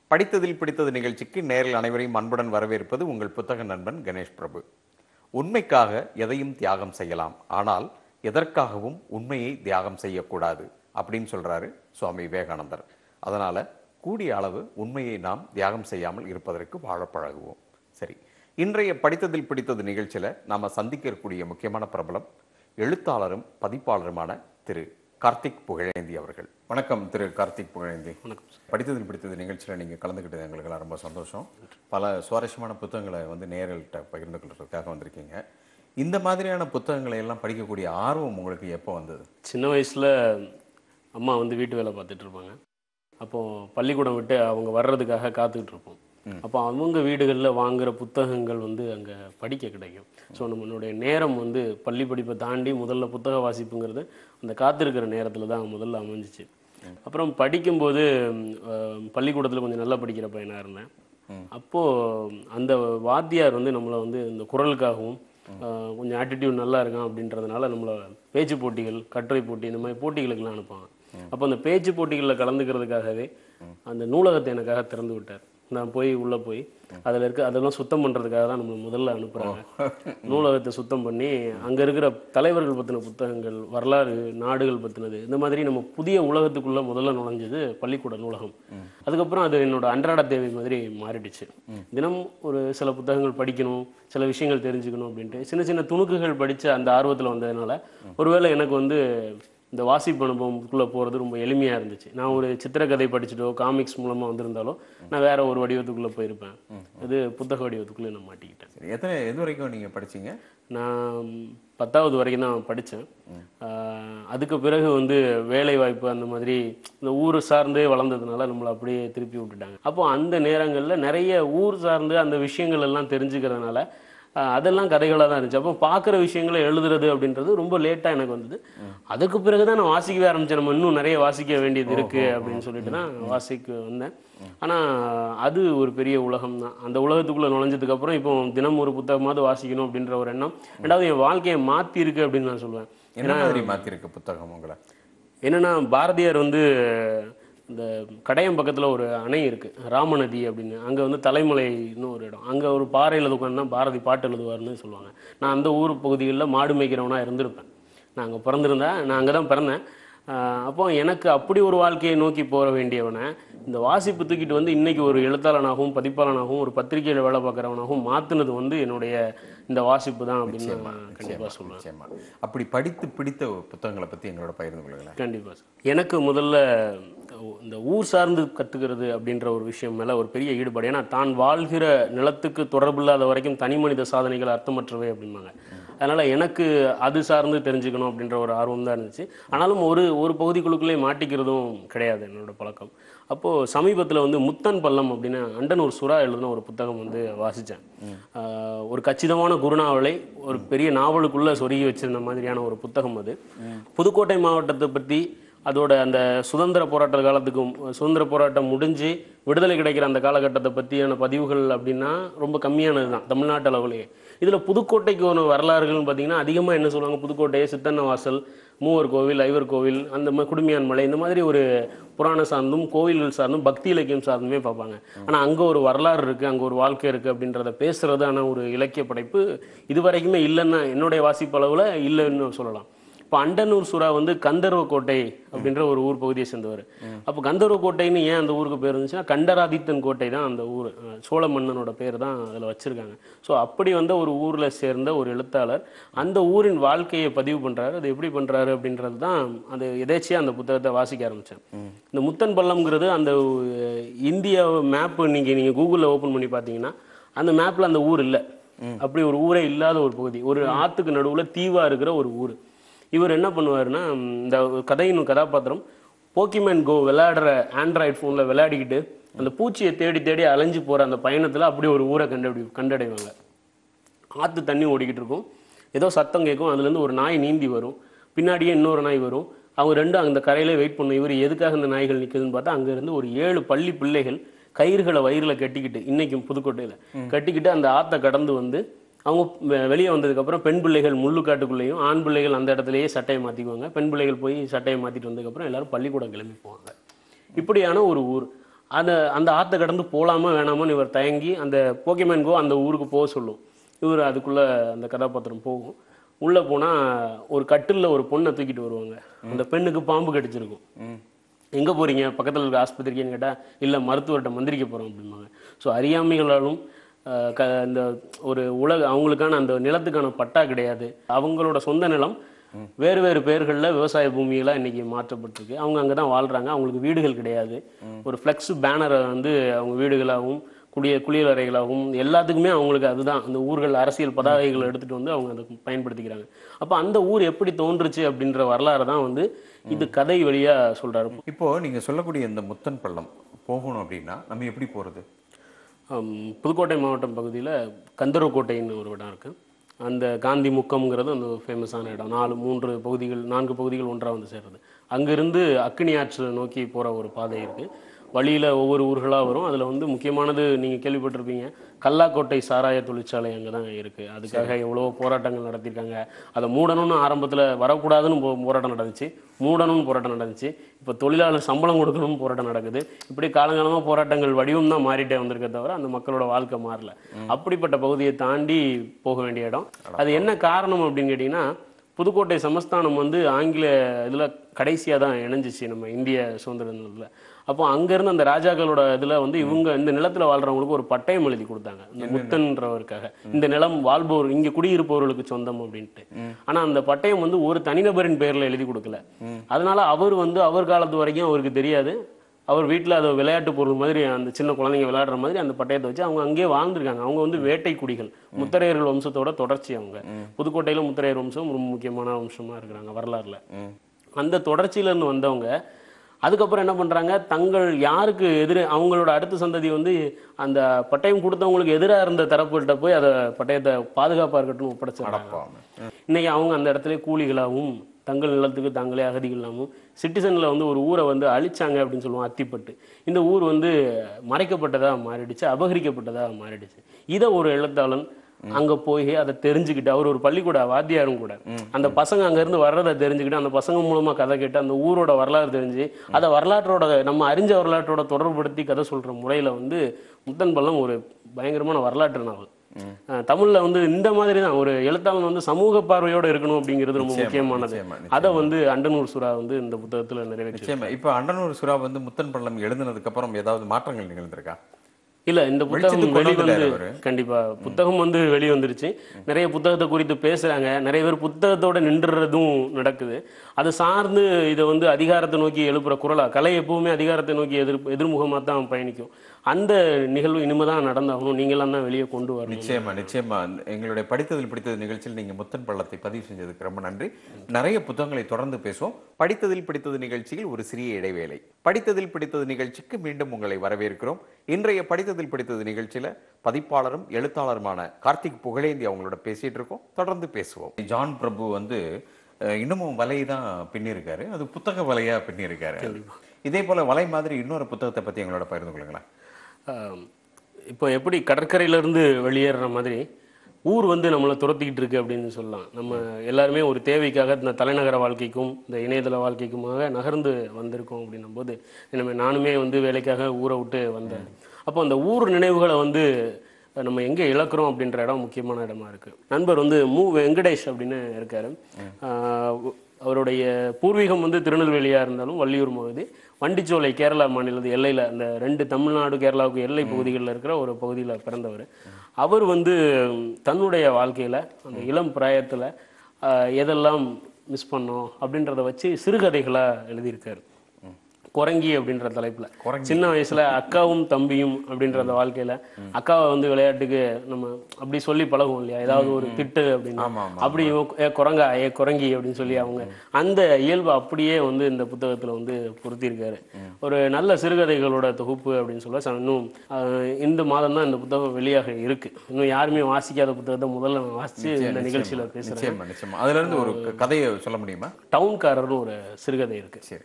படித்ததில் பிடித்தது நிகழ்ச்சிக்கு நேரில் அனைவரையும் அன்புடன் வரவேற்பது உங்கள் புத்தக நண்பன் கணேஷ் பிரபு உண்மைக்காக எதையும் தியாகம் செய்யலாம் ஆனால் எதற்காகவும் உண்மையை தியாகம் செய்யக்கூடாது அப்படின்னு சொல்றாரு சுவாமி விவேகானந்தர் அதனால கூடிய அளவு உண்மையை நாம் தியாகம் செய்யாமல் இருப்பதற்கு வாழ பழகுவோம் சரி இன்றைய படித்ததில் பிடித்தது நிகழ்ச்சியில நாம சந்திக்கக்கூடிய முக்கியமான பிரபலம் எழுத்தாளரும் பதிப்பாளருமான திரு கார்த்திக் புகழேந்தி அவர்கள் வணக்கம் திரு கார்த்திக் புகழேந்தி வணக்கம் படித்ததில் பிடித்தது நிகழ்ச்சியில் நீங்கள் கலந்துக்கிட்டது எங்களுக்கெல்லாம் ரொம்ப சந்தோஷம் பல சுவாரஸ்யமான புத்தகங்களை வந்து நேர்கள்ட்ட பகிர்ந்து கொள்றதுக்காக வந்திருக்கீங்க இந்த மாதிரியான புத்தகங்களை எல்லாம் படிக்கக்கூடிய ஆர்வம் உங்களுக்கு எப்போ வந்தது சின்ன வயசில் அம்மா வந்து வீட்டு வேலை பார்த்துட்டு இருப்பாங்க அப்போது பள்ளிக்கூடம் விட்டு அவங்க வர்றதுக்காக காத்துக்கிட்டு இருப்போம் அப்போ அவங்க வீடுகளில் வாங்குற புத்தகங்கள் வந்து அங்கே படிக்க கிடைக்கும் ஸோ நம்மளுடைய நேரம் வந்து பள்ளி படிப்பை தாண்டி முதல்ல புத்தக வாசிப்புங்கிறது அந்த காத்திருக்கிற நேரத்தில் தான் முதல்ல அமைஞ்சிச்சு அப்புறம் படிக்கும்போது பள்ளிக்கூடத்தில் கொஞ்சம் நல்லா படிக்கிற பையனாக இருந்தேன் அப்போது அந்த வாத்தியார் வந்து நம்மளை வந்து இந்த குரலுக்காகவும் ஆஹ் கொஞ்சம் ஆட்டிடியூட் நல்லா இருக்கான் அப்படின்றதுனால நம்மளை பேச்சு போட்டிகள் கட்டுரை போட்டி இந்த மாதிரி போட்டிகளுக்கெல்லாம் அனுப்புவாங்க அப்போ அந்த பேச்சு போட்டிகளில் கலந்துக்கிறதுக்காகவே அந்த நூலகத்தை எனக்காக திறந்து விட்டார் நான் போய் உள்ளே போய் அதில் இருக்க அதெல்லாம் சுத்தம் பண்ணுறதுக்காக தான் நம்மளை முதல்ல அனுப்புகிறாங்க நூலகத்தை சுத்தம் பண்ணி அங்கே இருக்கிற தலைவர்கள் பற்றின புத்தகங்கள் வரலாறு நாடுகள் பற்றினது இந்த மாதிரி நம்ம புதிய உலகத்துக்குள்ளே முதல்ல நுழைஞ்சது பள்ளிக்கூட நூலகம் அதுக்கப்புறம் அது என்னோட அன்றாட தேவை மாதிரி மாறிடுச்சு தினம் ஒரு சில புத்தகங்கள் படிக்கணும் சில விஷயங்கள் தெரிஞ்சுக்கணும் அப்படின்ட்டு சின்ன சின்ன துணுக்குகள் படித்து அந்த ஆர்வத்தில் வந்ததுனால ஒருவேளை எனக்கு வந்து இந்த வாசிப்பு அனுபவத்துக்குள்ளே போகிறது ரொம்ப எளிமையாக இருந்துச்சு நான் ஒரு சித்திரக்கதை படிச்சுட்டோ காமிக்ஸ் மூலமாக வந்திருந்தாலும் நான் வேற ஒரு வடிவத்துக்குள்ளே போயிருப்பேன் இது புத்தக வடிவத்துக்குள்ளே நான் மாட்டிக்கிட்டேன் சரி எத்தனை எது வரைக்கும் நீங்கள் படிச்சீங்க நான் பத்தாவது வரைக்கும் தான் படித்தேன் அதுக்கு பிறகு வந்து வேலை வாய்ப்பு அந்த மாதிரி இந்த ஊர் சார்ந்தே வளர்ந்ததுனால நம்மளை அப்படியே திருப்பி விட்டுட்டாங்க அப்போ அந்த நேரங்களில் நிறைய ஊர் சார்ந்து அந்த விஷயங்கள் எல்லாம் தெரிஞ்சுக்கிறதுனால ஆஹ் அதெல்லாம் கதைகளாக தான் இருந்துச்சு அப்போ பார்க்குற விஷயங்களை எழுதுறது அப்படின்றது ரொம்ப லேட்டாக எனக்கு வந்தது அதுக்கு பிறகு தான் நான் வாசிக்கவே ஆரம்பித்தேன் நம்ம இன்னும் நிறைய வாசிக்க வேண்டியது இருக்குது அப்படின்னு சொல்லிட்டு தான் வாசிக்க வந்தேன் ஆனால் அது ஒரு பெரிய உலகம் தான் அந்த உலகத்துக்குள்ளே நுழைஞ்சதுக்கப்புறம் இப்போ தினம் ஒரு புத்தகமாவது வாசிக்கணும் அப்படின்ற ஒரு எண்ணம் ரெண்டாவது என் வாழ்க்கையை மாற்றி இருக்கு அப்படின்னு நான் சொல்லுவேன் என்ன மாதிரி மாற்றிருக்கு புத்தகம் உங்களை என்னன்னா பாரதியார் வந்து இந்த கடையம் பக்கத்தில் ஒரு அணை இருக்குது ராமநதி அப்படின்னு அங்கே வந்து தலைமலைன்னு ஒரு இடம் அங்கே ஒரு பாறையில் உட்காந்து பாரதி பாட்டு எழுதுவார்னு சொல்லுவாங்க நான் அந்த ஊர் பகுதிகளில் மாடு மேய்க்கிறவனாக இருந்திருப்பேன் நான் அங்கே பிறந்திருந்தேன் நான் அங்கே தான் பிறந்தேன் ஆஹ் அப்போ எனக்கு அப்படி ஒரு வாழ்க்கையை நோக்கி போக வேண்டியவனை இந்த வாசிப்பு தூக்கிட்டு வந்து இன்னைக்கு ஒரு எழுத்தாளனாகவும் பதிப்பாளனாகவும் ஒரு பத்திரிகையில் வேலை பார்க்குறவனாகவும் மாற்றினது வந்து என்னுடைய இந்த வாசிப்பு தான் அப்படின்னு நான் கண்டிப்பாக சொல்லுவேன் நிச்சயமா அப்படி படித்து பிடித்த புத்தகங்களை பற்றி எங்களோட பகிர்ந்து கொள்ளுங்களேன் கண்டிப்பாக சார் எனக்கு முதல்ல இந்த ஊர் சார்ந்து கற்றுக்கிறது அப்படின்ற ஒரு விஷயம் மேலே ஒரு பெரிய ஈடுபாடு ஏன்னா தான் வாழ்கிற நிலத்துக்கு தொடர்பில்லாத வரைக்கும் தனி மனித சாதனைகள் அர்த்தமற்றவை அப்படிம்பாங்க அதனால் எனக்கு அது சார்ந்து தெரிஞ்சுக்கணும் அப்படின்ற ஒரு ஆர்வம் தான் இருந்துச்சு ஆனாலும் ஒரு ஒரு பகுதிக்குழுக்குள்ளே மாட்டிக்கிறதும் கிடையாது என்னோட பழக்கம் அப்போது சமீபத்தில் வந்து முத்தன் பள்ளம் அப்படின்னு அண்டனூர் சுறா எழுதின ஒரு புத்தகம் வந்து வாசித்தேன் ஒரு கச்சிதமான குருநாவலை ஒரு பெரிய நாவலுக்குள்ளே சொருகி வச்சிருந்த மாதிரியான ஒரு புத்தகம் அது புதுக்கோட்டை மாவட்டத்தை பற்றி அதோட அந்த சுதந்திர போராட்ட காலத்துக்கும் சுதந்திர போராட்டம் முடிஞ்சு விடுதலை கிடைக்கிற அந்த காலகட்டத்தை பற்றியான பதிவுகள் அப்படின்னா ரொம்ப கம்மியானது தான் தமிழ்நாட்டு அளவுலேயே இதில் புதுக்கோட்டைக்கு ஒரு வரலாறுகள்னு பார்த்தீங்கன்னா அதிகமாக என்ன சொல்லுவாங்க புதுக்கோட்டை சித்தன்ன வாசல் மூவர் கோவில் ஐவர் கோவில் அந்த மாதிரி குடுமியான் மலை இந்த மாதிரி ஒரு புராண சார்ந்தும் கோவில்கள் சார்ந்தும் பக்தி இலக்கியம் சார்ந்துமே பார்ப்பாங்க ஆனால் அங்கே ஒரு வரலாறு இருக்குது அங்கே ஒரு வாழ்க்கை இருக்குது அப்படின்றத பேசுகிறதான ஒரு இலக்கிய படைப்பு இது வரைக்குமே இல்லைன்னா என்னுடைய வாசிப்பளவில் இல்லைன்னு சொல்லலாம் இப்போ அண்டனூர் சுறா வந்து கந்தர்வ கோட்டை அப்படின்ற ஒரு ஊர் பகுதியை சேர்ந்தவர் அப்போ கந்தர்வ கோட்டைன்னு ஏன் அந்த ஊருக்கு பேர் இருந்துச்சுன்னா கண்டராதித்தன் கோட்டை தான் அந்த ஊர் அஹ் சோழ மன்னனோட பேர் தான் அதில் வச்சுருக்காங்க ஸோ அப்படி வந்த ஒரு ஊரில் சேர்ந்த ஒரு எழுத்தாளர் அந்த ஊரின் வாழ்க்கையை பதிவு பண்ணுறாரு அது எப்படி பண்ணுறாரு அப்படின்றது தான் அது எதேச்சியாக அந்த புத்தகத்தை வாசிக்க ஆரம்பித்தேன் இந்த முத்தன் பள்ளம்ங்கிறது அந்த அஹ், இந்தியா மேப்பு நீங்கள் நீங்கள் கூகுளில் ஓப்பன் பண்ணி பார்த்தீங்கன்னா அந்த மேப்பில் அந்த ஊர் இல்லை அப்படி ஒரு ஊரே இல்லாத ஒரு பகுதி ஒரு ஆற்றுக்கு நடுவில் தீவாக இருக்கிற ஒரு ஊர் இவர் என்ன பண்ணுவாருன்னா இந்த கதையின் கதாபாத்திரம் போக்கிமேன் கோ விளையாடுற ஆண்ட்ராய்டு ஃபோனில் விளையாடிக்கிட்டு அந்த பூச்சியை தேடி தேடி அலைஞ்சு போகிற அந்த பயணத்தில் அப்படி ஒரு ஊரை கண்டடி கண்டடைவாங்க ஆற்று தண்ணி ஓடிக்கிட்டு இருக்கும் ஏதோ சத்தம் கேட்கும் அதுலேருந்து ஒரு நாய் நீந்தி வரும் பின்னாடியே இன்னொரு நாய் வரும் அவங்க ரெண்டும் அந்த கரையிலே வெயிட் பண்ணும் இவர் எதுக்காக இந்த நாய்கள் நிற்குதுன்னு பார்த்தா அங்கேருந்து ஒரு ஏழு பள்ளி பிள்ளைகள் கயிறுகளை வயிறில் கட்டிக்கிட்டு இன்னைக்கும் புதுக்கோட்டையில் கட்டிக்கிட்டு அந்த ஆற்றை கடந்து வந்து அவங்க வெ- வெளியே வந்ததுக்கப்புறம் பெண் பிள்ளைகள் முள்ளுக்காட்டுக்குள்ளேயும் ஆண் பிள்ளைகள் அந்த இடத்துலயே சட்டையை மாற்றிக்குவாங்க பெண் பிள்ளைகள் போய் சட்டையை மாற்றிட்டு வந்ததுக்கப்புறம் எல்லாரும் பள்ளிக்கூடம் கிளம்பி போவாங்க இப்படியான ஒரு ஊர் அந்த அந்த ஆற்றை கடந்து போகலாமா வேணாமான்னு இவர் தயங்கி அந்த போக்கிமேன் கோ அந்த ஊருக்கு போக சொல்லும் இவர் அதுக்குள்ளே அந்த கதாபாத்திரம் போகும் உள்ளே போனால் ஒரு கட்டிலில் ஒரு பொண்ணை தூக்கிட்டு வருவாங்க அந்த பெண்ணுக்கு பாம்பு கடிச்சிருக்கும் ம் எங்கே போகிறீங்க பக்கத்தில் இருக்க ஆஸ்பத்திரிக்குன்னு கேட்டால் இல்லை மருத்துவர்கிட்ட மந்திரிக்க போகிறோம் அப்படிம்பாங்க ஸோ அறியாமைகளாலும் அஹ், க இந்த ஒரு உலக அவங்களுக்கான அந்த நிலத்துக்கான பட்டா கிடையாது அவங்களோட சொந்த நிலம் வேறு வேறு பெயர்களில் விவசாய பூமியெல்லாம் இன்னைக்கு மாற்றப்பட்டிருக்கு அவங்க அங்கே தான் வாழ்கிறாங்க அவங்களுக்கு வீடுகள் கிடையாது ஒரு ஃப்ளெக்ஸ் பேனரை வந்து அவங்க வீடுகளாகவும் குடிய குளியலறைகளாகவும் எல்லாத்துக்குமே அவங்களுக்கு அதுதான் அந்த ஊர்கள் அரசியல் பதாகைகள் எடுத்துகிட்டு வந்து அவங்க அதை பயன்படுத்திக்கிறாங்க அப்போ அந்த ஊர் எப்படி தோன்றுச்சு அப்படின்ற வரலாறு தான் வந்து இது கதை வழியாக சொல்கிறாரு இப்போ நீங்க சொல்லக்கூடிய இந்த முத்தன் பள்ளம் போகணும் அப்படின்னா நம்ம எப்படி போறது ஹம், புதுக்கோட்டை மாவட்டம் பகுதியில் கந்தரவக்கோட்டைன்னு ஒரு இடம் இருக்குது அந்த காந்தி முக்கம்ங்கிறது அந்த ஃபேமஸான இடம் நாலு மூன்று பகுதிகள் நான்கு பகுதிகள் ஒன்றாக வந்து சேர்றது அங்கேருந்து அக்கினி ஆற்று நோக்கி போகிற ஒரு பாதை இருக்குது வழியில் ஒவ்வொரு ஊர்களாக வரும் அதில் வந்து முக்கியமானது நீங்கள் கேள்விப்பட்டிருப்பீங்க கல்லாக்கோட்டை சாராய தொழிற்சாலை அங்கே தான் இருக்குது அதுக்காக எவ்வளோ போராட்டங்கள் நடத்தியிருக்காங்க அதை மூடணும்னு ஆரம்பத்தில் வரக்கூடாதுன்னு போ- போராட்டம் நடந்துச்சு மூடணும்னு போராட்டம் நடந்துச்சு இப்போ தொழிலாளர் சம்பளம் கொடுக்கணும்னு போராட்டம் நடக்குது இப்படி காலங்காலமாக போராட்டங்கள் வடிவம் தான் மாறிட்டே வந்திருக்கே தவிர அந்த மக்களோட வாழ்க்கை மாறல அப்படிப்பட்ட பகுதியை தாண்டி போக வேண்டிய இடம் அது என்ன காரணம் அப்படின்னு கேட்டிங்கன்னா புதுக்கோட்டை சமஸ்தானம் வந்து ஆங்கில இதில் கடைசியாக தான் இணைஞ்சிச்சு நம்ம இந்திய சுதந்திர நிலத்தில் அப்போ அங்கேருந்து அந்த ராஜாக்களோட இதில் வந்து இவங்க இந்த நிலத்தில் வாழ்கிறவங்களுக்கு ஒரு பட்டயம் எழுதி கொடுத்தாங்க இந்த முத்தன்றவருக்காக இந்த நிலம் வாழ்பவர் இங்கே குடியிருப்பவர்களுக்கு சொந்தம் அப்படின்ட்டு ஆனால் அந்த பட்டயம் வந்து ஒரு தனிநபரின் பேரில் எழுதி கொடுக்கல அதனால அவர் வந்து அவர் காலத்து வரைக்கும் அவருக்கு தெரியாது அவர் வீட்டில் அதை விளையாட்டு பொருள் மாதிரி அந்த சின்ன குழந்தைங்க விளையாடுற மாதிரி அந்த பட்டயத்தை வச்சு அவங்க அங்கேயே வாழ்ந்துருக்காங்க அவங்க வந்து வேட்டை குடிகள் முத்தரையர்கள் வம்சத்தோட தொடர்ச்சி அவங்க புதுக்கோட்டையில் முத்தரையர் வம்சம் ரொம்ப முக்கியமான வம்சமாக இருக்கிறாங்க வரலாறுல ம் அந்த தொடர்ச்சியில இருந்து வந்தவங்க அதுக்கப்புறம் என்ன பண்றாங்க தங்கள் யாருக்கு எதிர அவங்களோட அடுத்த சந்ததி வந்து அந்த பட்டயம் கொடுத்தவங்களுக்கு எதிராக இருந்த தரப்புகிட்ட போய் அதை பட்டயத்தை பாதுகாப்பாக இருக்கட்டும் ஒப்படைச்சிடுறாங்க அடப்பாமே ம். இன்னைக்கு அவங்க அந்த இடத்துல கூலிகளாகவும் தங்கள் நிலத்துக்கு தாங்களே அகதிகளாகவும் சிட்டிசனில் வந்து ஒரு ஊரை வந்து அழிச்சாங்க அப்படின்னு சொல்லுவோம் அத்திப்பட்டு இந்த ஊர் வந்து மறைக்கப்பட்டதா மாறிடுச்சு அபகரிக்கப்பட்டதா மாறிடுச்சு இதை ஒரு எழுத்தாளன் அங்க போய் அதை தெரிஞ்சுக்கிட்டு அவர் ஒரு பள்ளிக்கூட வாத்தியாரும் கூட அந்த பசங்க அங்க இருந்து வர்றதை தெரிஞ்சுக்கிட்டு அந்த பசங்க மூலமா கதை கேட்டு அந்த ஊரோட வரலாறு தெரிஞ்சு அதை வரலாற்றோட நம்ம அறிஞ்ச வரலாற்றோட தொடர்புபடுத்தி கதை சொல்ற முறையில வந்து முத்தன் பள்ளம் ஒரு பயங்கரமான வரலாற்று நாவல் அஹ் தமிழ்ல வந்து இந்த மாதிரி தான் ஒரு எழுத்தாளன் வந்து சமூக பார்வையோட இருக்கணும் அப்படிங்கிறது ரொம்ப நிச்சயமா, முக்கியமானது நிச்சயமா, அதை வந்து அண்டனூர் சுறா வந்து இந்த புத்தகத்துல நிறைவேற்றி நிச்சயமா இப்போ அண்டனூர் சுறா வந்து முத்தன் பள்ளம் எழுதுனதுக்கு அப்புறம் ஏதாவது மாற்றங்கள் நிகழ்ந்திருக்கா இல்ல இந்த புத்தகம் வெளிச்சத்துக்கு கொண்டு வெளிவந்து வந்துட்டாரு அவரு. கண்டிப்பா புத்தகம் வந்து வெளி வந்துருச்சு நிறைய புத்தகத்தை குறித்து பேசுறாங்க நிறைய பேர் புத்தகத்தோட நின்றுறதும் நடக்குது அது சார்ந்து இதை வந்து அதிகாரத்தை நோக்கி எழுப்புற குரலா கலை எப்பவுமே அதிகாரத்தை நோக்கி எதிர் எதிர்முகமாக தான் பயணிக்கும் அந்த நிகழ்வு இனிமேதான் நடந்தாகணும் நீங்களாம் தான் வெளியே கொண்டு வரணும் நிச்சயமா நிச்சயமா எங்களுடைய படித்ததில் பிடித்தது நிகழ்ச்சியில் நீங்க முத்தன் பள்ளத்தை பதிவு செஞ்சதுக்கு ரொம்ப நன்றி நிறைய புத்தகங்களை தொடர்ந்து பேசுவோம் படித்ததில் பிடித்தது நிகழ்ச்சியில் ஒரு சிறிய இடைவேளை படித்ததில் பிடித்தது நிகழ்ச்சிக்கு மீண்டும் உங்களை வரவேற்கிறோம் இன்றைய படித்ததில் பிடித்தது நிகழ்ச்சியில பதிப்பாளரும் எழுத்தாளருமான கார்த்திக் புகழேந்தி அவங்களோட பேசிட்டு இருக்கோம் தொடர்ந்து பேசுவோம் ஜான் பிரபு வந்து அஹ், இன்னமும் வலை தான் பின்னிருக்காரு அது புத்தக வலையா பின்னிருக்காரு இதே போல வலை மாதிரி இன்னொரு புத்தகத்தை பத்தி எங்களோட பகிர்ந்து கொள்ளுங்களேன் ஆம். இப்போ எப்படி கடற்கரையிலேருந்து வெளியேறுற மாதிரி ஊர் வந்து நம்மளை துரத்திக்கிட்டு இருக்கு அப்படின்னு சொல்லலாம் நம்ம எல்லாருமே ஒரு தேவைக்காக இந்த தலைநகர வாழ்க்கைக்கும் இந்த இணையதள வாழ்க்கைக்குமாக நகர்ந்து வந்திருக்கோம் அப்படின்னும் போது நம்ம நானுமே வந்து வேலைக்காக ஊரை விட்டு வந்தேன் அப்போ அந்த ஊர் நினைவுகளை வந்து நம்ம எங்கே இழக்கிறோம் அப்படின்ற இடம் முக்கியமான இடமா இருக்கு நண்பர் வந்து மு வெங்கடேஷ் அப்படின்னு இருக்காரு ஆஹ் அவருடைய பூர்வீகம் வந்து திருநெல்வேலியாக இருந்தாலும் வள்ளியூர் பகுதி வண்டிச்சோலை கேரளா மாநிலத்து எல்லையில் அந்த ரெண்டு தமிழ்நாடு கேரளாவுக்கு எல்லை பகுதிகளில் இருக்கிற ஒரு பகுதியில் பிறந்தவர் அவர் வந்து ம், தன்னுடைய வாழ்க்கையில் அந்த இளம் பிராயத்தில் எதெல்லாம் மிஸ் பண்ணோம் அப்படின்றத வச்சு சிறுகதைகளாக எழுதியிருக்காரு குரங்கி அப்படின்ற தலைப்புல சின்ன வயசுல அக்காவும் தம்பியும் அப்படின்ற அந்த வாழ்க்கையில அக்காவை வந்து விளையாட்டுக்கு நம்ம அப்படி சொல்லி பழகுவோம் இல்லையா ஏதாவது ஒரு திட்டு அப்படின்னு ஆமா, ஆமா, அப்படி இவன், ஏ குரங்கா ஏ குரங்கி அப்படின்னு சொல்லி அவங்க அந்த இயல்பு அப்படியே வந்து இந்த புத்தகத்துல வந்து பொருத்தியிருக்காரு ஒரு நல்ல சிறுகதைகளோட தொகுப்பு அப்படின்னு சொல்ல ச- இன்னும் அஹ், இந்த மாதம் தான் இந்த புத்தகம் வெளியாக இருக்கு இன்னும் யாருமே வாசிக்காத புத்தகத்தை முதல்ல நான் வாசிச்சு இந்த நிகழ்ச்சியில பேசுறேன் நிச்சயமா நிச்சயமா அதுல இருந்து ஒரு க- கதையை சொல்ல முடியுமா டவுன்காரர்னு ஒரு சிறுகதை இருக்கு சரி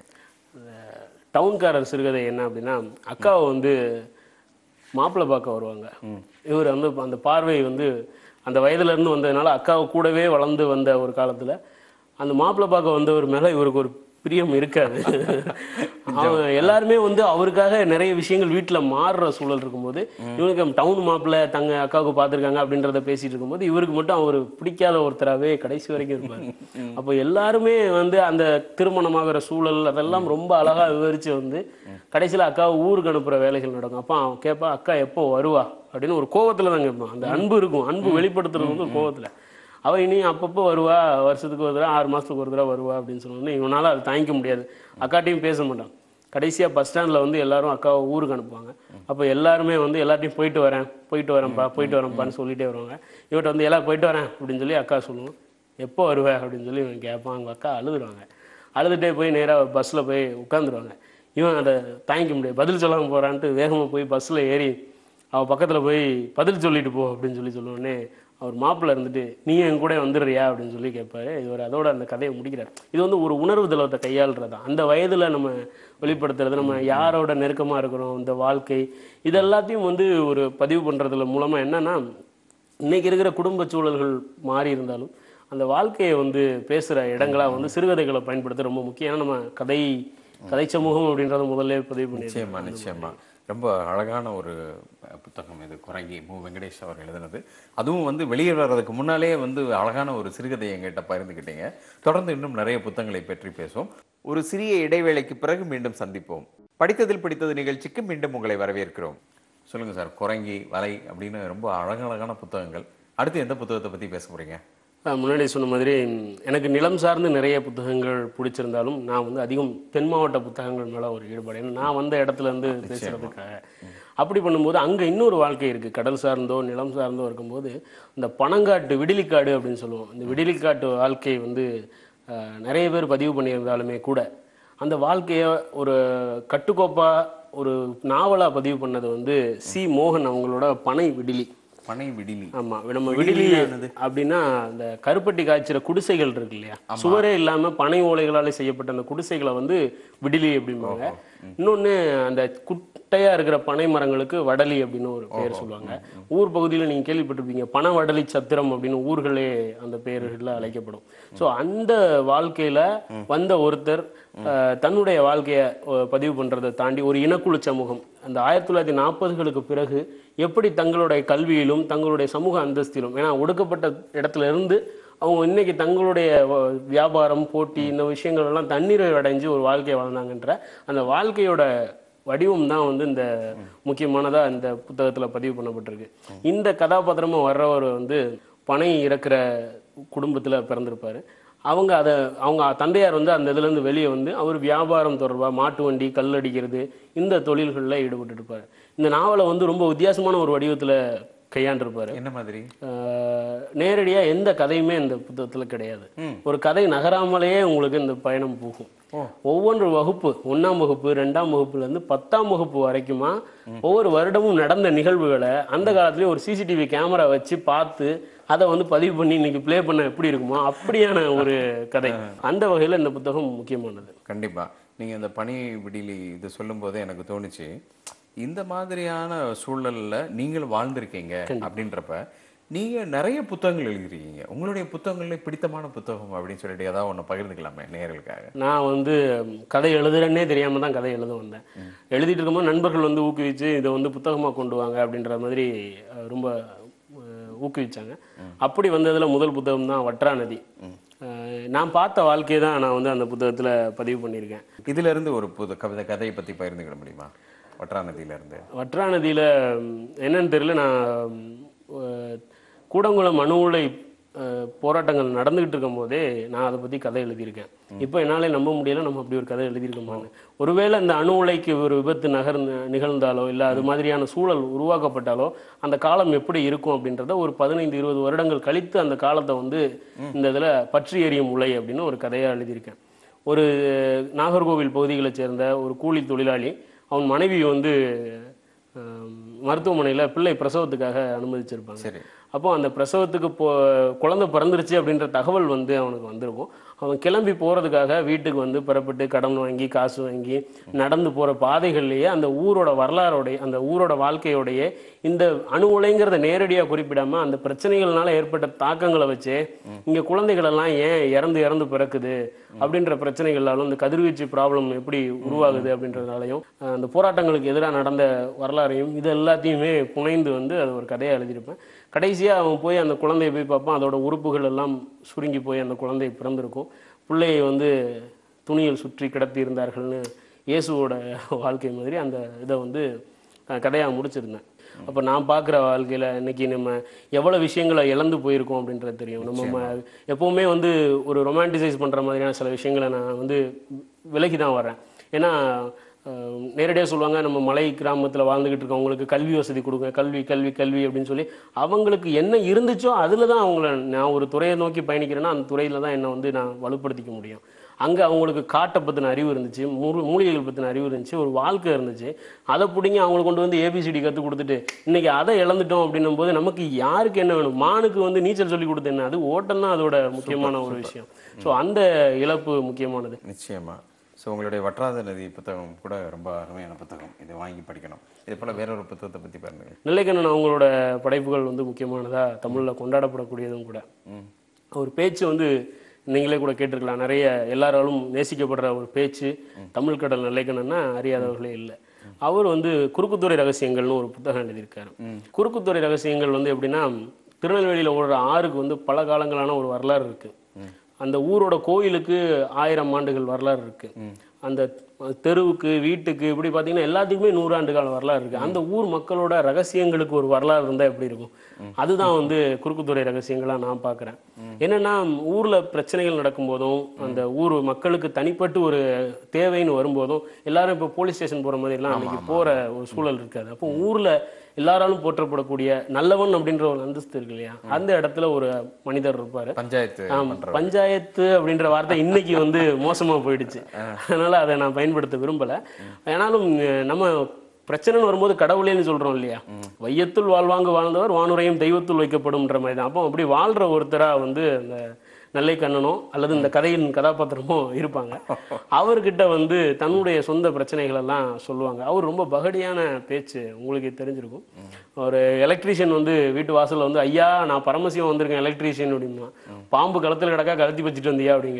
டவுன்காரர் சிறுகதை என்ன அப்படின்னா அக்காவை வந்து மாப்பிள்ளை பார்க்க வருவாங்க இவர் வந்து அந்த பார்வை வந்து அந்த வயதுல இருந்து வந்ததுனால அக்காவை கூடவே வளர்ந்து வந்த ஒரு காலத்துல அந்த மாப்பிள்ளை பார்க்க வந்தவர் மேல இவருக்கு ஒரு பிரியம் இருக்காது அவங்க எல்லாருமே வந்து அவருக்காக நிறைய விஷயங்கள் வீட்டுல மாறுற சூழல் இருக்கும்போது இவனுக்கு டவுன் மாப்பிள்ள தங்க அக்காவுக்கு பார்த்துருக்காங்க அப்படின்றத பேசிட்டு இருக்கும்போது இவருக்கு மட்டும் அவர் பிடிக்காத ஒருத்தராகவே கடைசி வரைக்கும் இருப்பார் அப்போ எல்லாருமே வந்து அந்த திருமணமாகிற சூழல் அதெல்லாம் ரொம்ப அழகா விவரிச்சு வந்து கடைசியில அக்காவை ஊருக்கு அனுப்புற வேலைகள் நடக்கும் அப்போ அவன் கேட்பான் அக்கா எப்போ வருவா அப்படின்னு ஒரு கோவத்துல தான் கேட்பான் அந்த அன்பு இருக்கும் அன்பு வெளிப்படுத்துறது வந்து ஒரு கோவத்துல அவ இனி அப்பப்போ வருவா வருஷத்துக்கு ஒரு தடவை ஆறு மாசத்துக்கு ஒரு தடவை வருவா அப்படின்னு சொன்னோன்னே இவனால அதை தாங்கிக்க முடியாது அக்காட்டையும் பேச மாட்டான் கடைசியா பஸ் ஸ்டாண்ட்ல வந்து எல்லாரும் அக்காவை ஊருக்கு அனுப்புவாங்க அப்போ எல்லாருமே வந்து எல்லார்ட்டையும் போயிட்டு வரேன் போயிட்டு வரேன்ப்பா போயிட்டு வரேன்ப்பான்னு சொல்லிட்டே வருவாங்க இவட்ட வந்து எல்லாம் போயிட்டு வரேன் அப்படின்னு சொல்லி அக்கா சொல்லுவோம் எப்போ வருவ அப்படின்னு சொல்லி இவன் கேட்பான் அவங்க அக்கா அழுதுருவாங்க அழுதுகிட்டே போய் நேராக பஸ்ஸில் போய் உட்காந்துருவாங்க இவன் அதை தாங்கிக்க முடியாது பதில் சொல்லாமல் போகிறான்ட்டு வேகமாக போய் பஸ்ஸில் ஏறி அவள் பக்கத்தில் போய் பதில் சொல்லிட்டு போ அப்படின்னு சொல்லி சொல்லுவோடனே அவர் மாப்பிள்ளை இருந்துட்டு நீ என் கூட வந்துடுறியா அப்படின்னு சொல்லி கேட்பாரு இவர் அதோட அந்த கதையை முடிக்கிறார் இது வந்து ஒரு உணர்வு தளத்தை கையாளுறது தான் அந்த வயதில் நம்ம வெளிப்படுத்துறது நம்ம யாரோட நெருக்கமாக இருக்கிறோம் இந்த வாழ்க்கை இது எல்லாத்தையும் வந்து ஒரு பதிவு பண்ணுறதுல மூலமாக என்னன்னா இன்னைக்கு இருக்கிற குடும்ப சூழல்கள் மாறி இருந்தாலும் அந்த வாழ்க்கையை வந்து பேசுகிற இடங்களா வந்து சிறுகதைகளை பயன்படுத்த ரொம்ப முக்கியம் ஏன்னா நம்ம கதை கதை சமூகம் அப்படின்றத முதல்ல பதிவு பண்ணி நிச்சயமா நிச்சயமா ரொம்ப அழகான ஒரு அஹ், புத்தகம் இது குரங்கி மு வெங்கடேஷ் அவர் எழுதினது அதுவும் வந்து வெளியே வர்றதுக்கு முன்னாலே வந்து அழகான ஒரு சிறுகதையை எங்கிட்ட பகிர்ந்துக்கிட்டீங்க தொடர்ந்து இன்னும் நிறைய புத்தகங்களை பற்றி பேசுவோம் ஒரு சிறிய இடைவேளைக்கு பிறகு மீண்டும் சந்திப்போம் படித்ததில் பிடித்தது நிகழ்ச்சிக்கு மீண்டும் உங்களை வரவேற்கிறோம் சொல்லுங்க சார் குரங்கி வலை அப்படின்னு ரொம்ப அழகழகான புத்தகங்கள் அடுத்து எந்த புத்தகத்தை பத்தி பேச போறீங்க அஹ் முன்னாடி சொன்ன மாதிரி ம், எனக்கு நிலம் சார்ந்து நிறைய புத்தகங்கள் பிடிச்சிருந்தாலும் நான் வந்து அதிகம் தென் மாவட்ட புத்தகங்கள் மேலே ஒரு ஈடுபாடு ஏன்னா நான் வந்த இடத்துல இருந்து பேசுறதுக்காக அப்படி பண்ணும்போது அங்கே இன்னொரு வாழ்க்கை இருக்குது கடல் சார்ந்தோ நிலம் சார்ந்தோ இருக்கும்போது இந்த பனங்காட்டு விடிலிக்காடு அப்படின்னு சொல்லுவோம் இந்த விடிலிக்காட்டு வாழ்க்கை வந்து அஹ், நிறைய பேர் பதிவு பண்ணியிருந்தாலுமே கூட அந்த வாழ்க்கையை ஒரு கட்டுக்கோப்பா ஒரு நாவலா பதிவு பண்ணது வந்து சி மோகன் அவங்களோட பனை விடிலி பனை விடிலி ஆமா நம்ம விடிலி அப்படின்னா அந்த கருப்பட்டி காய்ச்சிற குடிசைகள் இருக்கு இல்லையா சுவரே இல்லாம பனை ஓலைகளால செய்யப்பட்ட அந்த குடிசைகளை வந்து விடிலி அப்படிம்பாங்க இன்னொன்னு அந்த குட்டையா இருக்கிற பனை மரங்களுக்கு வடலி அப்படின்னு ஒரு பேர் சொல்லுவாங்க ஊர் பகுதியில் நீங்க கேள்விப்பட்டிருப்பீங்க பனை வடலி சத்திரம் அப்படின்னு ஊர்களே அந்த பெயர்கள்ல அழைக்கப்படும் சோ அந்த வாழ்க்கையில வந்த ஒருத்தர் அஹ், தன்னுடைய வாழ்க்கையை அஹ், பதிவு பண்றதை தாண்டி ஒரு இனக்குழு சமூகம் அந்த ஆயிரத்தி தொள்ளாயிரத்தி நாற்பதுகளுக்கு பிறகு எப்படி தங்களுடைய கல்வியிலும் தங்களுடைய சமூக அந்தஸ்திலும் ஏன்னா ஒடுக்கப்பட்ட இடத்துல இருந்து அவங்க இன்னைக்கு தங்களுடைய வ- வியாபாரம் போட்டி இந்த விஷயங்கள் எல்லாம் தண்ணீரை அடைஞ்சு ஒரு வாழ்க்கையை வாழ்ந்தாங்கன்ற அந்த வாழ்க்கையோட வடிவம் தான் வந்து இந்த முக்கியமானதா இந்த புத்தகத்துல பதிவு பண்ணப்பட்டிருக்கு இந்த கதாபாத்திரமா வர்றவர் வந்து பனை இறக்குற குடும்பத்துல பிறந்திருப்பாரு அவங்க அதை அவங்க தந்தையார் வந்து அந்த இதுல இருந்து வெளியே வந்து அவர் வியாபாரம் தொடர்பா மாட்டு வண்டி கல் அடிக்கிறது இந்த தொழில்களில் ஈடுபட்டு இருப்பாரு இந்த நாவலை வந்து ரொம்ப வித்தியாசமான ஒரு வடிவத்துல கையாண்டிருப்பாரு என்ன மாதிரி ஆஹ் நேரடியா எந்த கதையுமே இந்த புத்தகத்துல கிடையாது ஒரு கதை நகராமலேயே உங்களுக்கு இந்த பயணம் போகும் ஒவ்வொன்று வகுப்பு ஒண்ணாம் வகுப்பு ரெண்டாம் வகுப்புல இருந்து பத்தாம் வகுப்பு வரைக்குமா ஒவ்வொரு வருடமும் நடந்த நிகழ்வுகளை அந்த காலத்துலயே ஒரு சிசிடிவி கேமரா வச்சு பார்த்து அதை வந்து பதிவு பண்ணி இன்னைக்கு ப்ளே பண்ண எப்படி இருக்குமோ அப்படியான ஒரு கதை அந்த வகையில இந்த புத்தகம் முக்கியமானது கண்டிப்பா நீங்க இந்த பனி விடிலி இது சொல்லும்போதே எனக்கு தோணுச்சு இந்த மாதிரியான சூழல்ல நீங்கள் வாழ்ந்திருக்கீங்க அப்படின்றப்ப நீங்க நிறைய புத்தகங்கள் எழுதிருக்கீங்க உங்களுடைய புத்தகங்கள்ல பிடித்தமான புத்தகம் அப்படின்னு சொல்லிட்டு ஏதாவது ஒண்ணு பகிர்ந்துக்கலாமே நேயர்களுக்காக நான் வந்து ம், கதை எழுதுறேன்னே தெரியாம தான் கதை எழுத வந்தேன் எழுதிட்டு இருக்கும்போது நண்பர்கள் வந்து ஊக்குவிச்சு இதை வந்து புத்தகமா கொண்டு வாங்க அப்படின்ற மாதிரி அஹ், ரொம்ப அஹ், ஊக்குவிச்சாங்க அப்படி வந்ததுல முதல் புத்தகம் தான் வற்றா நதி அஹ், நான் பார்த்த வாழ்க்கையை தான் நான் வந்து அந்த புத்தகத்துல பதிவு பண்ணியிருக்கேன் இதுல இருந்து ஒரு புது கவிதை கதையை பத்தி பகிர்ந்துக்கிட முடியுமா வற்றா நதியில இருந்து வற்றா நதியில ம், என்னன்னு தெரியல நான் ம், அஹ், கூடங்குளம் அணு உலை அஹ், போராட்டங்கள் நடந்துகிட்டு இருக்கும் போதே நான் அதை பத்தி கதை எழுதியிருக்கேன் இப்போ என்னாலே நம்ப முடியல நம்ம அப்படி ஒரு கதை எழுதியிருக்கோமான்னு ஒருவேளை அந்த அணு உலைக்கு ஒரு விபத்து நகர்ந்து நிகழ்ந்தாலோ இல்லை அது மாதிரியான சூழல் உருவாக்கப்பட்டாலோ அந்த காலம் எப்படி இருக்கும் அப்படின்றத ஒரு பதினைந்து இருபது வருடங்கள் கழித்து அந்த காலத்தை வந்து இந்த இதில் பற்றி எரியும் உலை அப்படின்னு ஒரு கதையாக எழுதியிருக்கேன் ஒரு நாகர்கோவில் பகுதிகளைச் சேர்ந்த ஒரு கூலி தொழிலாளி அவன் மனைவி வந்து மருத்துவமனையில் பிள்ளை பிரசவத்துக்காக அனுமதிச்சிருப்பாங்க சரி அப்போ அந்த பிரசவத்துக்கு போ குழந்தை பிறந்துருச்சு அப்படின்ற தகவல் வந்து அவனுக்கு வந்திருக்கும் அவன் கிளம்பி போகிறதுக்காக வீட்டுக்கு வந்து புறப்பட்டு கடன் வாங்கி காசு வாங்கி நடந்து போகிற பாதைகள்லேயே அந்த ஊரோட வரலாறோடைய அந்த ஊரோட வாழ்க்கையோடைய இந்த அணு உலைங்கிறத நேரடியாக குறிப்பிடாம அந்த பிரச்சனைகள்னால ஏற்பட்ட தாக்கங்களை வச்சு இங்கே குழந்தைகள் எல்லாம் ஏன் இறந்து இறந்து பிறக்குது அப்படின்ற பிரச்சனைகளாலும் இந்த கதிர்வீச்சு ப்ராப்ளம் எப்படி உருவாகுது அப்படின்றதுனாலையும் அஹ், அந்த போராட்டங்களுக்கு எதிராக நடந்த வரலாறையும் இது எல்லாத்தையுமே புனைந்து வந்து அது ஒரு கதையாக எழுதியிருப்பேன் கடைசியாக அவன் போய் அந்த குழந்தையை போய் பார்ப்பான் அதோட உறுப்புகள் எல்லாம் சுருங்கி போய் அந்த குழந்தை பிறந்திருக்கும் பிள்ளையை வந்து துணியில் சுற்றி கிடத்தி இருந்தார்கள்னு இயேசுவோட வாழ்க்கை மாதிரி அந்த இதை வந்து கதையாக முடிச்சிருந்தேன் அப்போ நான் பார்க்குற வாழ்க்கையில் இன்னைக்கு நம்ம எவ்வளோ விஷயங்களை இழந்து போயிருக்கோம் அப்படின்றது தெரியும் நம்ம ம- எப்பவுமே வந்து ஒரு ரொமான்டிசைஸ் பண்ணுற மாதிரியான சில விஷயங்களை நான் வந்து விலகி தான் வரேன் ஏன்னா நேரடியாக சொல்லுவாங்க நம்ம மலை கிராமத்தில் வாழ்ந்துகிட்டு இருக்கவங்களுக்கு கல்வி வசதி கொடுங்க கல்வி கல்வி கல்வி அப்படின்னு சொல்லி அவங்களுக்கு என்ன இருந்துச்சோ அதில் தான் அவங்கள நான் ஒரு துறையை நோக்கி பயணிக்கிறேன்னா அந்த துறையில் தான் என்னை வந்து நான் வலுப்படுத்திக்க முடியும் அங்கே அவங்களுக்கு காட்டை பற்றின அறிவு இருந்துச்சு மூ மூலிகைகள் பற்றின அறிவு இருந்துச்சு ஒரு வாழ்க்கை இருந்துச்சு அதை பிடிங்கி அவங்களுக்கு கொண்டு வந்து ஏபிசிடி கற்றுக் கொடுத்துட்டு இன்னைக்கு அதை இழந்துட்டோம் அப்படின்னும் போது நமக்கு யாருக்கு என்ன வேணும் மானுக்கு வந்து நீச்சல் சொல்லி கொடுத்து என்ன அது ஓட்டம் தான் அதோட முக்கியமான ஒரு விஷயம் ஸோ அந்த இழப்பு முக்கியமானது நிச்சயமா ஸோ உங்களுடைய வற்றாத நதி புத்தகம் கூட ரொம்ப அருமையான புத்தகம் இதை வாங்கி படிக்கணும் இது போல வேற ஒரு புத்தகத்தை பற்றி பாருங்க நெல்லைக்கண்ணன் அவங்களோட படைப்புகள் வந்து முக்கியமானதா தமிழில் கொண்டாடப்படக்கூடியதும் கூட ம் ஒரு பேச்சு வந்து நீங்களே கூட கேட்டிருக்கலாம் நிறைய எல்லாராலும் நேசிக்கப்படுற ஒரு பேச்சு தமிழ் கடல் நெல்லைக்கண்ணன்னா அறியாதவர்களே இல்லை அவர் வந்து குறுக்குத்துறை ரகசியங்கள்னு ஒரு புத்தகம் எழுதியிருக்காரு குறுக்குத்துறை ரகசியங்கள் வந்து எப்படின்னா திருநெல்வேலியில் ஓடுற ஆறுக்கு வந்து பல காலங்களான ஒரு வரலாறு இருக்கு அந்த ஊரோட கோயிலுக்கு ஆயிரம் ஆண்டுகள் வரலாறு இருக்கு அந்த தெருவுக்கு வீட்டுக்கு இப்படி பார்த்தீங்கன்னா எல்லாத்துக்குமே நூறாண்டு கால வரலாறு இருக்கு அந்த ஊர் மக்களோட ரகசியங்களுக்கு ஒரு வரலாறு இருந்தால் எப்படி இருக்கும் அதுதான் வந்து குறுக்குத்துறை ரகசியங்களா நான் பார்க்குறேன் என்னன்னா ஊர்ல பிரச்சனைகள் நடக்கும்போதும் அந்த ஊர் மக்களுக்கு தனிப்பட்டு ஒரு தேவைன்னு வரும்போதும் எல்லாரும் இப்போ போலீஸ் ஸ்டேஷன் போற மாதிரி எல்லாம் அன்னைக்கு போற ஒரு சூழல் இருக்காது அப்போ ஊர்ல எல்லாராலும் போற்றப்படக்கூடிய நல்லவன் அப்படின்ற ஒரு அந்தஸ்து இருக்கு இல்லையா அந்த இடத்துல ஒரு மனிதர் இருப்பாரு பஞ்சாயத்து ஆம், பண்ற பஞ்சாயத்து அப்படின்ற வார்த்தை இன்னைக்கு வந்து மோசமா போயிடுச்சு அதனால அதை நான் பயன்படுத்த விரும்பல ஆனாலும் அஹ், நம்ம பிரச்சனைன்னு வரும்போது கடவுளேன்னு சொல்றோம் இல்லையா வையத்துள் வாழ்வாங்கு வாழ்ந்தவர் வானுரையும் தெய்வத்துள் வைக்கப்படும்ன்ற மாதிரி தான் அப்போ அப்படி வாழ்ற ஒருத்தரா வந்து அந்த நெல்லை கண்ணனோ அல்லது இந்த கதையின் கதாபாத்திரமோ இருப்பாங்க அவர்கிட்ட வந்து தன்னுடைய சொந்த பிரச்சனைகள் எல்லாம் சொல்லுவாங்க அவர் ரொம்ப பகடியான பேச்சு உங்களுக்கு தெரிஞ்சிருக்கும் ஒரு எலக்ட்ரீஷியன் வந்து வீட்டு வாசல்ல வந்து ஐயா நான் பரமசிவம் வந்திருக்கேன் எலக்ட்ரீஷியன் அப்படின்னா பாம்பு கழுத்துல கிடக்கா கழுத்தி வச்சுட்டு வந்தியா அப்படிங்க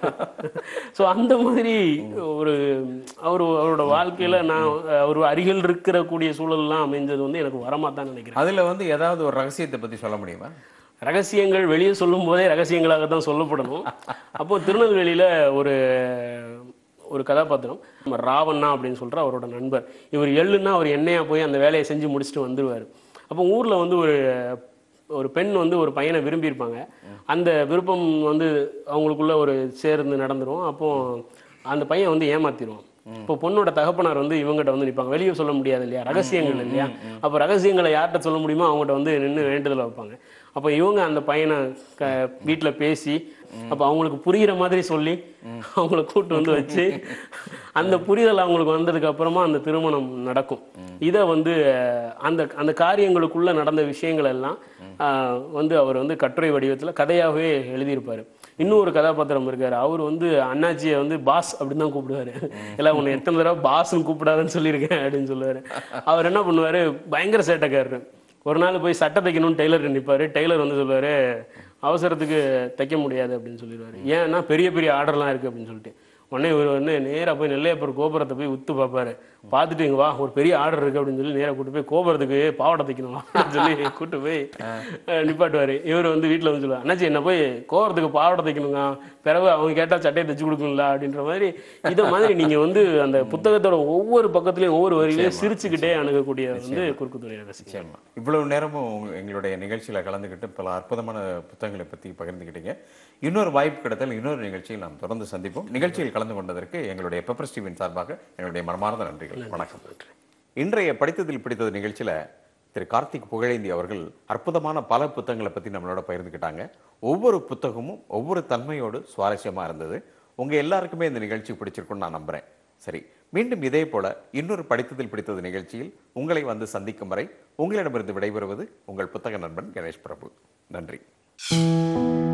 ஸோ அந்த மாதிரி ஒரு அவர் அவரோட வாழ்க்கையில நான் அவர் அருகில் இருக்கிற கூடிய சூழல்லாம் அமைஞ்சது வந்து எனக்கு வரமா தான் நினைக்கிறேன் அதுல வந்து ஏதாவது ஒரு ரகசியத்தை பத்தி சொல்ல முடியுமா ரகசியங்கள் வெளியே சொல்லும் போதே ரகசியங்களாக தான் சொல்லப்படணும் அப்போ திருநெல்வேலியில ஒரு ஒரு கதாபாத்திரம் நம்ம ராவண்ணா அப்படின்னு சொல்ற அவரோட நண்பர் இவர் எள்ளுன்னா அவர் எண்ணெயா போய் அந்த வேலையை செஞ்சு முடிச்சுட்டு வந்துருவாரு அப்போ ஊர்ல வந்து ஒரு ஒரு பெண் வந்து ஒரு பையனை விரும்பியிருப்பாங்க அந்த விருப்பம் வந்து அவங்களுக்குள்ள ஒரு சேர்ந்து நடந்துரும் அப்போ அந்த பையன் வந்து ஏமாத்திடுவான் இப்போ பொண்ணோட தகப்பனார் வந்து இவங்ககிட்ட வந்து நிற்பாங்க வெளியே சொல்ல முடியாது இல்லையா ரகசியங்கள் இல்லையா அப்போ ரகசியங்களை யார்கிட்ட சொல்ல முடியுமோ அவங்ககிட்ட வந்து நின்று வேண்டுதலை வைப்பாங்க அப்போ இவங்க அந்த பையனை க வீட்டில் பேசி அப்போ அவங்களுக்கு புரிகிற மாதிரி சொல்லி அவங்கள கூட்டு வந்து வச்சு அந்த புரிதல் அவங்களுக்கு வந்ததுக்கு அப்புறமா அந்த திருமணம் நடக்கும் இதை வந்து அஹ், அந்த அந்த காரியங்களுக்குள்ள நடந்த விஷயங்கள் எல்லாம் அஹ், வந்து அவர் வந்து கட்டுரை வடிவத்தில் கதையாகவே எழுதியிருப்பாரு இன்னும் ஒரு கதாபாத்திரம் இருக்காரு அவர் வந்து அண்ணாச்சியை வந்து பாஸ் அப்படின்னு தான் கூப்பிடுவாரு எல்லாம் உன்னை எத்தனை தடவை பாஸ்ன்னு கூப்பிடாதுன்னு சொல்லியிருக்கேன் அப்படின்னு சொல்லுவாரு அவர் என்ன பண்ணுவாரு பயங்கர சேட்டைக்காரரு ஒரு நாள் போய் சட்டை தைக்கணும்னு டெய்லர் நிற்பாரு டெய்லர் வந்து சொல்லுவாரு அவசரத்துக்கு தைக்க முடியாது அப்படின்னு சொல்லிடுவாரு ஏன்னா பெரிய பெரிய ஆர்டர்லாம் இருக்கு அப்படின்னு சொல்லிட்டு உடனே இவர் வந்து நேராக போய் நெல்லையப்பர் கோபுரத்தை போய் உத்து பார்ப்பாரு பார்த்துட்டு இங்க வா ஒரு பெரிய ஆர்டர் இருக்கு அப்படின்னு சொல்லி நேராக கூட்டு போய் கோபுரத்துக்கு பாவாடை தைக்கணும் அப்படின்னு சொல்லி கூட்டு போய் அஹ், நிப்பாட்டுவாரு இவர் வந்து வீட்டில் வந்து சொல்லுவார் அண்ணாச்சி என்ன போய் கோபுரத்துக்கு பாவாடை தைக்கணுங்க பிறகு அவங்க கேட்டா சட்டையை தைச்சு கொடுக்கணும்ல அப்படின்ற மாதிரி இதை மாதிரி நீங்க வந்து அந்த புத்தகத்தோட ஒவ்வொரு பக்கத்துலயும் ஒவ்வொரு வரியிலையும் சிரிச்சுக்கிட்டே அணுகக்கூடிய வந்து குறுக்குத்துறை ரகசியம் நிச்சயமா இவ்வளவு நேரமும் உங்க- எங்களுடைய நிகழ்ச்சியில கலந்துக்கிட்டு பல அற்புதமான புத்தகங்களை பத்தி பகிர்ந்துக்கிட்டீங்க இன்னொரு வாய்ப்பு கிடைத்தால் இன்னொரு நிகழ்ச்சியில் நாம் தொடர்ந்து சந்திப்போம் நிகழ்ச்சியில் கலந்து கொண்டதற்கு எங்களுடைய பெப்பர் ஸ்டீவின் சார்பாக எங்களுடைய மனமார்ந்த நன்றிகள் வணக்கம் இன்றைய படித்ததில் பிடித்தது நிகழ்ச்சியில திரு கார்த்திக் புகழேந்தி அவர்கள் அற்புதமான பல புத்தகங்களை பத்தி நம்மளோட பகிர்ந்துக்கிட்டாங்க ஒவ்வொரு புத்தகமும் ஒவ்வொரு தன்மையோடு சுவாரஸ்யமா இருந்தது உங்க எல்லாருக்குமே இந்த நிகழ்ச்சி பிடிச்சிருக்கும்னு நான் நம்புறேன் சரி மீண்டும் இதே போல இன்னொரு படித்ததில் பிடித்தது நிகழ்ச்சியில் உங்களை வந்து சந்திக்கும் வரை உங்களிடமிருந்து விடைபெறுவது உங்கள் புத்தக நண்பன் கணேஷ் பிரபு நன்றி